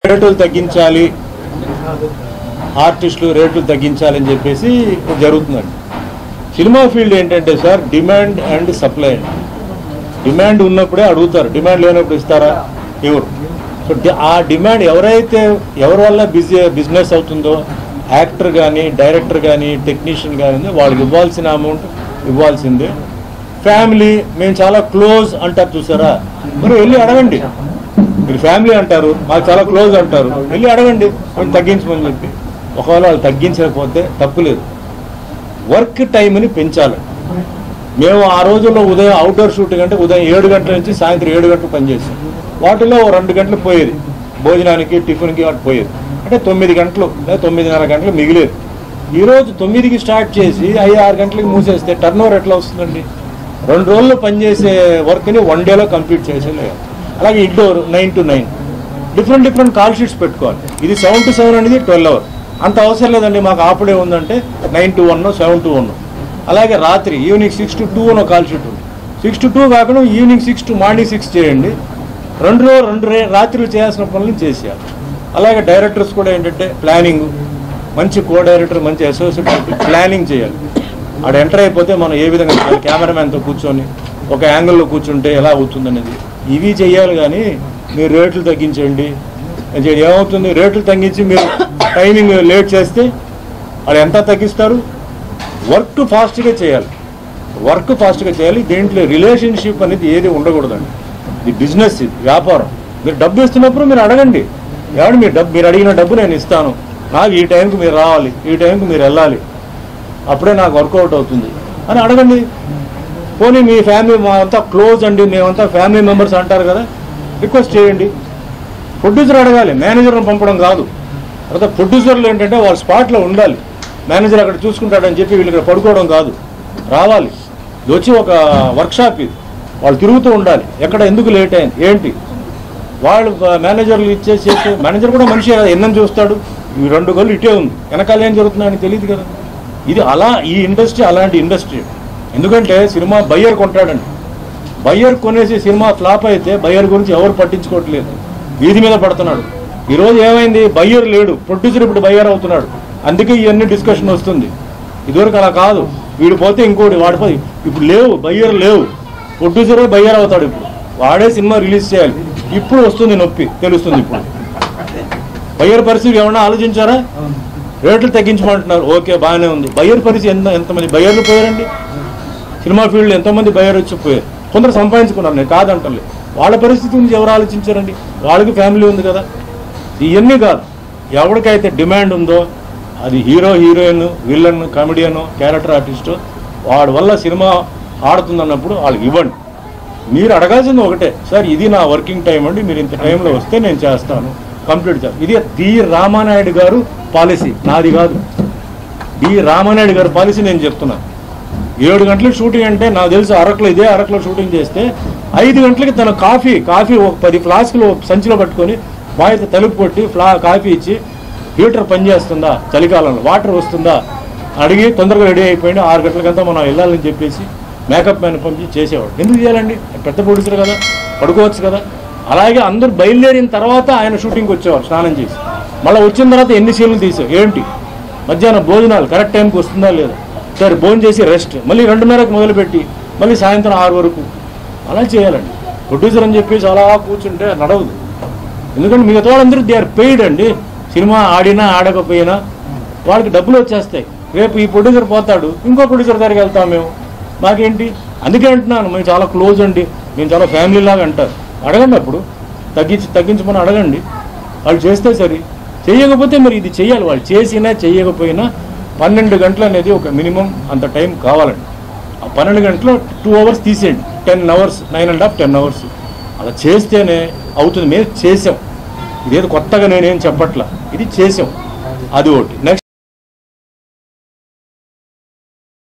రేటులు తగ్గించాలి ఆర్టిస్టులు రేట్లు తగ్గించాలని చెప్పేసి జరుగుతుందండి సినిమా ఫీల్డ్ ఏంటంటే సార్ డిమాండ్ అండ్ సప్లై అండి డిమాండ్ ఉన్నప్పుడే అడుగుతారు డిమాండ్ లేనప్పుడు ఇస్తారా ఎవరు సో డి- ఆ డిమాండ్ ఎవరైతే ఎవరి వల్ల బిజీ బిజినెస్ అవుతుందో యాక్టర్ కానీ డైరెక్టర్ కానీ టెక్నీషియన్ కానీ వాళ్ళకి ఇవ్వాల్సిన అమౌంట్ ఇవ్వాల్సిందే ఫ్యామిలీ మేము చాలా క్లోజ్ అంటారు చూసారా మరి వెళ్ళి అడగండి మీరు ఫ్యామిలీ అంటారు మాకు చాలా క్లోజ్ అంటారు వెళ్ళి అడగండి కొంచెం తగ్గించమని చెప్పి ఒకవేళ వాళ్ళు తగ్గించకపోతే తప్పులేదు వర్క్ టైంని పెంచాలి మేము ఆ రోజుల్లో ఉదయం అవుట్డోర్ షూటింగ్ అంటే ఉదయం ఏడు గంటల నుంచి సాయంత్రం ఏడు గంటలు పనిచేస్తాం వాటిలో ఓ రెండు గంటలు పోయేది భోజనానికి టిఫిన్కి వాటి పోయేది అంటే తొమ్మిది గంటలు లేదా తొమ్మిదిన్నర గంటలు మిగిలేదు ఈరోజు తొమ్మిదికి స్టార్ట్ చేసి ఐదు ఆరు గంటలకి మూసేస్తే టర్న్ ఓవర్ ఎట్లా వస్తుందండి రెండు రోజులు పనిచేసే వర్క్ని వన్ డేలో కంప్లీట్ చేసేలేదు అలాగే indoor nine to nine different different call sheets పెట్టుకోవాలి ఇది సెవెన్ టు సెవెన్ అనేది ట్వెల్వ్ అవర్ అంత అవసరం లేదండి మాకు ఆపుడే ఉందంటే nine to one seven to one అలాగే రాత్రి ఈవినింగ్ సిక్స్ టు టూ అని ఒక కాల్ షీట్ ఉంది సిక్స్ టు టూ కాకుండా evening six to morning six చేయండి రెండు రోజు రెండు రే రాత్రులు చేయాల్సిన పనులు చేసేయాలి అలాగే డైరెక్టర్స్ కూడా ఏంటంటే ప్లానింగ్ మంచి కో డైరెక్టర్ మంచి అసోసియేట్ ప్లానింగ్ చేయాలి ఆడ ఎంటర్ అయిపోతే మనం ఏ విధంగా చేయాలి కెమెరామ్యాన్తో కూర్చొని ఒక యాంగిల్లో కూర్చుంటే ఎలా అవుతుంది అనేది ఇవి చేయాలి కానీ మీరు రేట్లు తగ్గించండి అని చెప్పి ఏమవుతుంది రేట్లు తగ్గించి మీరు టైమింగ్ లేట్ చేస్తే వాళ్ళు ఎంత తగ్గిస్తారు వర్క్ ఫాస్ట్గా చేయాలి వర్క్ ఫాస్ట్గా చేయాలి దీంట్లో రిలేషన్షిప్ అనేది ఏది ఉండకూడదండి ఇది బిజినెస్ ఇది వ్యాపారం మీరు డబ్బు ఇస్తున్నప్పుడు మీరు అడగండి ఏమండి మీరు డబ్బు మీరు అడిగిన డబ్బు నేను ఇస్తాను నాకు ఈ టైంకి మీరు రావాలి ఈ టైంకి మీరు వెళ్ళాలి అప్పుడే నాకు వర్కౌట్ అవుతుంది అని అడగండి పోనీ మీ ఫ్యామిలీ మా అంతా క్లోజ్ అండి మేమంతా ఫ్యామిలీ మెంబర్స్ అంటారు కదా రిక్వెస్ట్ చేయండి ప్రొడ్యూసర్ అడగాలి మేనేజర్ని పంపడం కాదు తర్వాత ప్రొడ్యూసర్లు ఏంటంటే వాళ్ళ స్పాట్లో ఉండాలి మేనేజర్ అక్కడ చూసుకుంటాడని చెప్పి వీళ్ళు ఇక్కడ పడుకోవడం కాదు రావాలి ఇది వచ్చి ఒక వర్క్షాప్ ఇది వాళ్ళు తిరుగుతూ ఉండాలి ఎక్కడ ఎందుకు లేట్ అయింది ఏంటి వాళ్ళు బ- మేనేజర్లు ఇచ్చేసి మేనేజర్ కూడా మనిషి కదా ఎన్నం చూస్తాడు ఈ రెండు గళ్ళు ఇటే ఉంది వెనకాల ఏం జరుగుతుందని తెలియదు కదా ఇది అలా ఈ ఇండస్ట్రీ అలాంటి ఇండస్ట్రీ ఎందుకంటే సినిమా బయ్యర్ కొంటాడండి బయ్యర్ కొనేసి సినిమా ఫ్లాప్ అయితే బయ్యర్ గురించి ఎవరు పట్టించుకోవట్లేదు వీధి మీద పడుతున్నాడు ఈ రోజు ఏమైంది బయ్యర్ లేడు ప్రొడ్యూసర్ ఇప్పుడు బయ్యర్ అవుతున్నాడు అందుకే ఇవన్నీ డిస్కషన్ వస్తుంది ఇదివరకు అలా కాదు వీడు పోతే ఇంకోటి వాడిపోయి ఇప్పుడు లేవు బయ్యర్ లేవు ప్రొడ్యూసరే బయ్యర్ అవుతాడు ఇప్పుడు వాడే సినిమా రిలీజ్ చేయాలి ఇప్పుడు వస్తుంది నొప్పి తెలుస్తుంది ఇప్పుడు బయ్యర్ పరిస్థితి ఏమన్నా ఆలోచించారా రేట్లు తగ్గించమంటున్నారు ఓకే బాగానే ఉంది బయ్యర్ పరిస్థితి ఎంత ఎంతమంది బయ్యర్లు పోయారండి సినిమా ఫీల్డ్లో ఎంతోమంది బయర్ వచ్చి పోయారు కొందరు సంపాదించుకున్నారు నేను కాదంటలే వాళ్ళ పరిస్థితి గురించి ఎవరు ఆలోచించారండి వాళ్ళకి ఫ్యామిలీ ఉంది కదా ఇవన్నీ కాదు ఎవరికైతే డిమాండ్ ఉందో అది hero heroine villain comedian character artist వాడి వల్ల సినిమా ఆడుతుందన్నప్పుడు వాళ్ళకి ఇవ్వండి మీరు అడగాల్సింది ఒకటే సార్ ఇది నా వర్కింగ్ టైం అండి మీరు ఇంత టైంలో వస్తే నేను చేస్తాను కంప్లీట్ చేస్తాను ఇది డి రామానాయుడు గారు పాలసీ నాది కాదు డి రామానాయుడు గారి పాలసీ నేను చెప్తున్నాను ఏడు గంటలకు షూటింగ్ అంటే నాకు తెలుసు అరకులో ఇదే అరకులో షూటింగ్ చేస్తే ఐదు గంటలకి తన కాఫీ కాఫీ ఒక పది ఫ్లాస్కులు ఒక సంచిలో పట్టుకొని బాయ్తో తలుపు కొట్టి ఫ్లా కాఫీ ఇచ్చి హీటర్ పనిచేస్తుందా చలికాలంలో వాటర్ వస్తుందా అడిగి తొందరగా రెడీ అయిపోయింది ఆరు గంటలకంతా మనం వెళ్ళాలని చెప్పేసి మేకప్ మ్యాన్ పంపించి చేసేవాడు ఎందుకు చేయాలండి పెద్ద ప్రొడ్యూసర్ కదా పడుకోవచ్చు కదా అలాగే అందరూ బయలుదేరిన తర్వాత ఆయన షూటింగ్కి వచ్చేవారు స్నానం చేసి మళ్ళీ వచ్చిన తర్వాత ఎన్ని సీన్లు తీసావు ఏంటి మధ్యాహ్నం భోజనాలు కరెక్ట్ టైంకి వస్తుందా లేదా సరే భోజనం చేసి రెస్ట్ మళ్ళీ రెండున్నరకు మొదలుపెట్టి మళ్ళీ సాయంత్రం ఆరు వరకు అలా చేయాలండి ప్రొడ్యూసర్ అని చెప్పేసి అలా కూర్చుంటే నడవదు ఎందుకంటే మిగతా వాళ్ళందరూ దే ఆర్ పెయిడ్ అండి సినిమా ఆడినా ఆడకపోయినా వాళ్ళకి డబ్బులు వచ్చేస్తాయి రేపు ఈ ప్రొడ్యూసర్ పోతాడు ఇంకో ప్రొడ్యూసర్ దగ్గరికి వెళ్తాం మేము మాకేంటి అందుకే అంటున్నాను మేము చాలా క్లోజ్ అండి మేము చాలా ఫ్యామిలీ లాగా అంటారు అడగండి అప్పుడు తగ్గించి తగ్గించమని అడగండి వాళ్ళు చేస్తే సరి చేయకపోతే మరి ఇది చేయాలి వాళ్ళు చేసినా చేయకపోయినా పన్నెండు గంటలు అనేది ఒక మినిమం అంత టైం కావాలండి ఆ పన్నెండు గంటలు టూ అవర్స్ తీసేయండి ten hours nine and half ten hours అలా చేస్తేనే అవుతుంది మేము చేసాం ఇదేదో కొత్తగా నేనేం చెప్పట్లా ఇది చేసాం అది ఒకటి నెక్స్ట్